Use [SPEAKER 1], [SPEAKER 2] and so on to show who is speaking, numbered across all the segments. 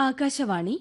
[SPEAKER 1] ആകാശവാണി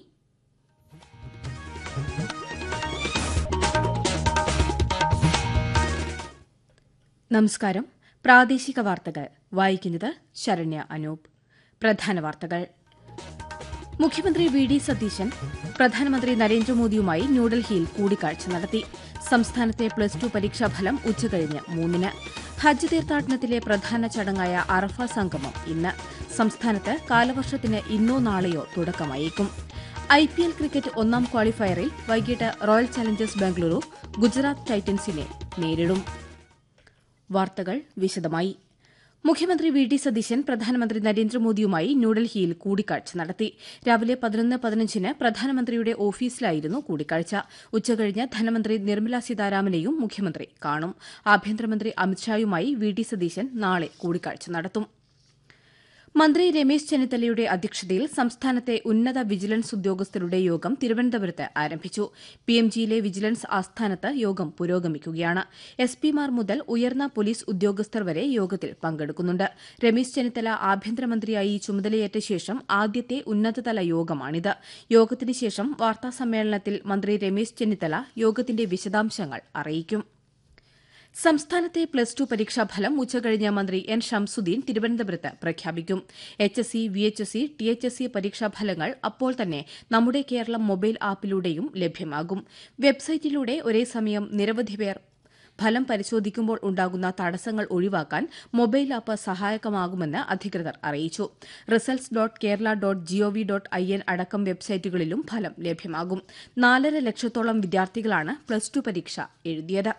[SPEAKER 1] നമസ്കാരം പ്രാദേശിക വാർത്തകൾ വായിക്കുന്നത് ശരണ്യ അനൂപ് പ്രധാന വാർത്തകൾ മുഖ്യമന്ത്രി വി ഡി സതീശൻ പ്രധാനമന്ത്രി നരേന്ദ്രമോദിയുമായി ന്യൂഡൽഹിയിൽ കൂടിക്കാഴ്ച നടത്തി സംസ്ഥാനത്തെ പ്ലസ് ടു പരീക്ഷാഫലം ഉച്ചകഴിഞ്ഞ് മൂന്നിന് ഹജ്ജ് തീർത്ഥാടനത്തിലെ പ്രധാന ചടങ്ങായ അറഫ സംഗമം ഇന്ന് സംസ്ഥാനത്ത് കാലവർഷത്തിന് ഇന്നോ നാളെയോ തുടക്കമായേക്കും ഐ പി എൽ ക്രിക്കറ്റ് ഒന്നാം ക്വാളിഫയറിൽ വൈകിട്ട് റോയൽ ചലഞ്ചേഴ്സ് ബാംഗ്ലൂരു ഗുജറാത്ത് ടൈറ്റൻസിനെ നേരിടും വാർത്തകൾ വിശദമായി മുഖ്യമന്ത്രി വി ഡി സതീശൻ പ്രധാനമന്ത്രി നരേന്ദ്രമോദിയുമായി ന്യൂഡൽഹിയിൽ കൂടിക്കാഴ്ച നടത്തി രാവിലെ പതിനൊന്ന് പതിനഞ്ചിന് പ്രധാനമന്ത്രിയുടെ ഓഫീസിലായിരുന്നു കൂടിക്കാഴ്ച ഉച്ചകഴിഞ്ഞ് ധനമന്ത്രി നിർമ്മല സീതാരാമനെയും മുഖ്യമന്ത്രി കാണും ആഭ്യന്തരമന്ത്രി അമിത്ഷായുമായി വി ഡി സതീശൻ നാളെ കൂടിക്കാഴ്ച നടത്തും മന്ത്രി രമേശ് ചെന്നിത്തലയുടെ അധ്യക്ഷതയിൽ സംസ്ഥാനത്തെ ഉന്നത വിജിലൻസ് ഉദ്യോഗസ്ഥരുടെ യോഗം തിരുവനന്തപുരത്ത് ആരംഭിച്ചു പിഎംജിയിലെ വിജിലൻസ് ആസ്ഥാനത്ത് യോഗം പുരോഗമിക്കുകയാണ് എസ് പിമാർ മുതൽ ഉയർന്ന പോലീസ് ഉദ്യോഗസ്ഥർ വരെ യോഗത്തിൽ പങ്കെടുക്കുന്നുണ്ട് രമേശ് ചെന്നിത്തല ആഭ്യന്തരമന്ത്രിയായി ചുമതലയേറ്റ ശേഷം ആദ്യത്തെ ഉന്നതതല യോഗമാണിത് യോഗത്തിന് ശേഷം വാർത്താസമ്മേളനത്തിൽ മന്ത്രി രമേശ് ചെന്നിത്തല യോഗത്തിന്റെ വിശദാംശങ്ങൾ അറിയിക്കും സംസ്ഥാനത്തെ പ്ലസ് ടു പരീക്ഷാഫലം ഉച്ചകഴിഞ്ഞ് മന്ത്രി എൻ ഷംസുദ്ദീൻ തിരുവനന്തപുരത്ത് പ്രഖ്യാപിക്കും H S C V H S C T H S C പരീക്ഷാഫലങ്ങൾ അപ്പോൾ തന്നെ നമ്മുടെ കേരളം മൊബൈൽ ആപ്പിലൂടെയും ലഭ്യമാകും വെബ്സൈറ്റിലൂടെ ഒരേ സമയം നിരവധി പേർ ഫലം പരിശോധിക്കുമ്പോൾ ഉണ്ടാകുന്ന തടസ്സങ്ങൾ ഒഴിവാക്കാൻ മൊബൈൽ ആപ്പ് സഹായകമാകുമെന്ന് അധികൃതർ അറിയിച്ചു results dot Kerala dot GOV dot I N അടക്കം വെബ്സൈറ്റുകളിലും ഫലം ലഭ്യമാകും നാലര ലക്ഷത്തോളം വിദ്യാർത്ഥികളാണ് പ്ലസ് ടു പരീക്ഷ എഴുതിയത്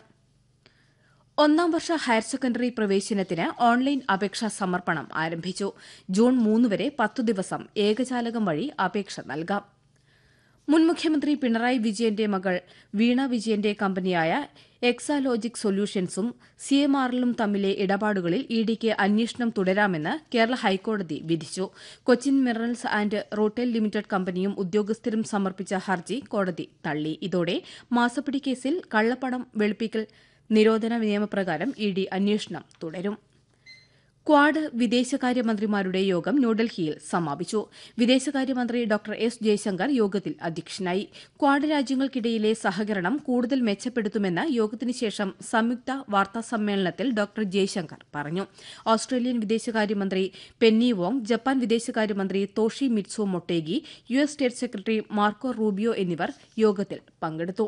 [SPEAKER 1] ഒന്നാം വർഷ ഹയർ സെക്കൻഡറി പ്രവേശനത്തിന് ഓൺലൈൻ അപേക്ഷാ സമർപ്പണം ആരംഭിച്ചു ജൂൺ മൂന്ന് വരെ പത്തു ദിവസം ഏകജാലകം വഴി അപേക്ഷ നൽകാം മുൻ മുഖ്യമന്ത്രി പിണറായി വിജയന്റെ മകൾ വീണ വിജയന്റെ കമ്പനിയായ എക്സാലോജിക് സൊല്യൂഷൻസും സി എം ആറിലും തമ്മിലെ ഇടപാടുകളിൽ ഇ ഡിക്ക് അന്വേഷണം തുടരാമെന്ന് കേരള ഹൈക്കോടതി വിധിച്ചു Cochin minerals and rutile limited കമ്പനിയും ഉദ്യോഗസ്ഥരും സമർപ്പിച്ച ഹർജി കോടതി തള്ളി ഇതോടെ മാസപ്പടി കേസിൽ കള്ളപ്പണം വെളുപ്പിക്കൽ നിരോധന നിയമപ്രകാരം ഇ ഡി അന്വേഷണം തുടരും ക്വാഡ് വിദേശകാര്യമന്ത്രിമാരുടെ യോഗം ന്യൂഡൽഹിയിൽ സമാപിച്ചു വിദേശകാര്യമന്ത്രി ഡോക്ടർ എസ് ജയശങ്കർ യോഗത്തിൽ അധ്യക്ഷനായി ക്വാഡ് രാജ്യങ്ങൾക്കിടയിലെ സഹകരണം കൂടുതൽ മെച്ചപ്പെടുത്തുമെന്ന് യോഗത്തിന് ശേഷം സംയുക്ത വാർത്താസമ്മേളനത്തിൽ ഡോക്ടർ ജയശങ്കർ പറഞ്ഞു ഓസ്ട്രേലിയൻ വിദേശകാര്യമന്ത്രി പെന്നി വോങ് ജപ്പാൻ വിദേശകാര്യമന്ത്രി Toshimitsu Motegi U S state secretary Marco Rubio എന്നിവർ യോഗത്തിൽ പങ്കെടുത്തു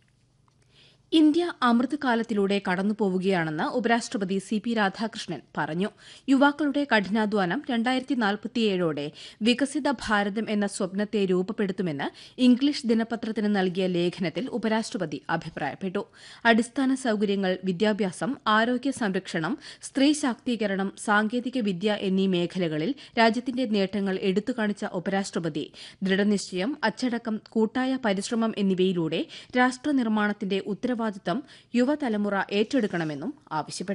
[SPEAKER 1] ഇന്ത്യ അമൃതകാലത്തിലൂടെ കടന്നുപോവുകയാണെന്ന് ഉപരാഷ്ട്രപതി സി പി രാധാകൃഷ്ണൻ പറഞ്ഞു യുവാക്കളുടെ കഠിനാധ്വാനം രണ്ടായിരത്തി നാൽപ്പത്തിയേഴോടെ വികസിത ഭാരതം എന്ന സ്വപ്നത്തെ രൂപപ്പെടുത്തുമെന്ന് ഇംഗ്ലീഷ് ദിനപത്രത്തിന് നൽകിയ ലേഖനത്തിൽ ഉപരാഷ്ട്രപതി അഭിപ്രായപ്പെട്ടു അടിസ്ഥാന സൌകര്യങ്ങൾ വിദ്യാഭ്യാസം ആരോഗ്യ സംരക്ഷണം സ്ത്രീ ശാക്തീകരണം സാങ്കേതിക വിദ്യ എന്നീ മേഖലകളിൽ രാജ്യത്തിന്റെ നേട്ടങ്ങൾ എടുത്തുകാണിച്ച ഉപരാഷ്ട്രപതി ദൃഢനിശ്ചയം അച്ചടക്കം കൂട്ടായ പരിശ്രമം എന്നിവയിലൂടെ രാഷ്ട്രനിർമ്മാണത്തിന്റെ ഉത്തരവാദിത്തം യുവതലമുറ ഏറ്റെടുക്കണമെന്നും ആവശ്യപ്പെട്ടു